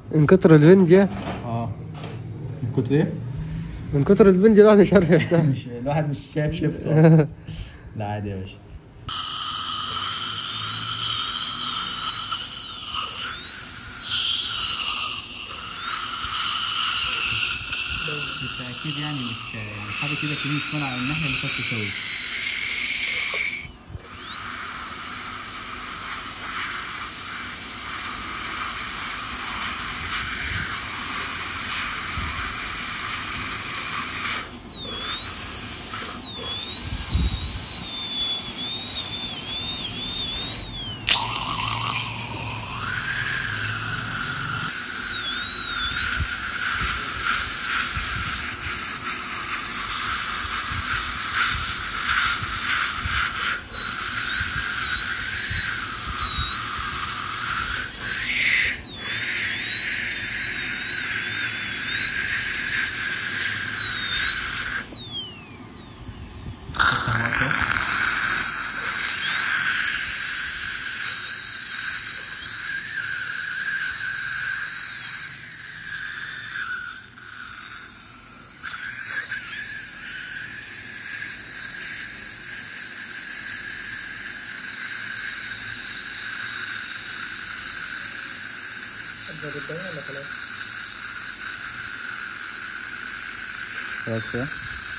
من كتر البنجة اه من كتر ايه؟ من كتر البنجة الواحد مش عارف يفتح مش الواحد مش شايف شيفت اصلا لا عادي يا باشا بالتأكيد يعني مش يعني حاجة كده كريم تكون على الناحية اللي فاتت تسوي خلاص كده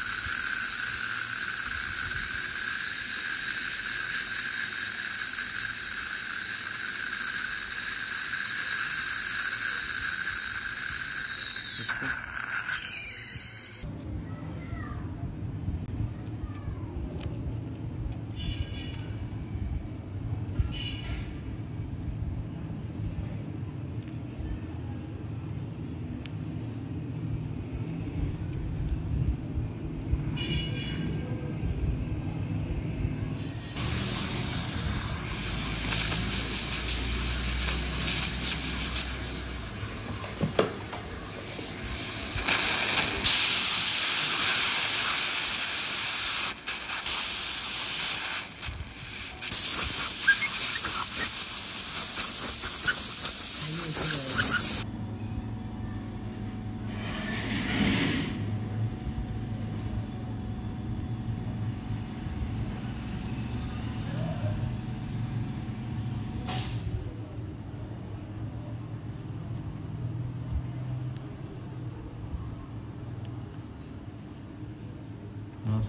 خلاص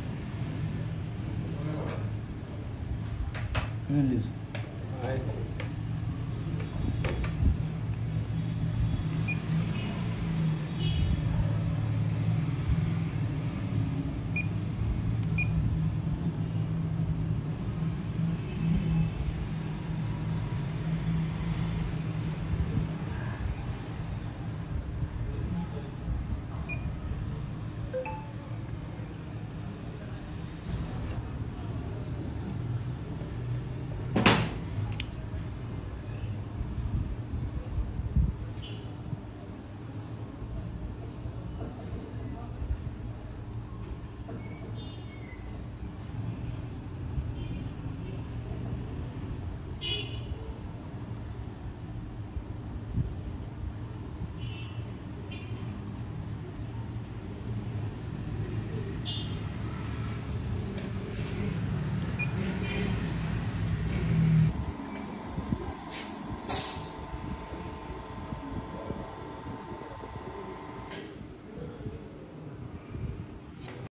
فين الليزر؟ عادي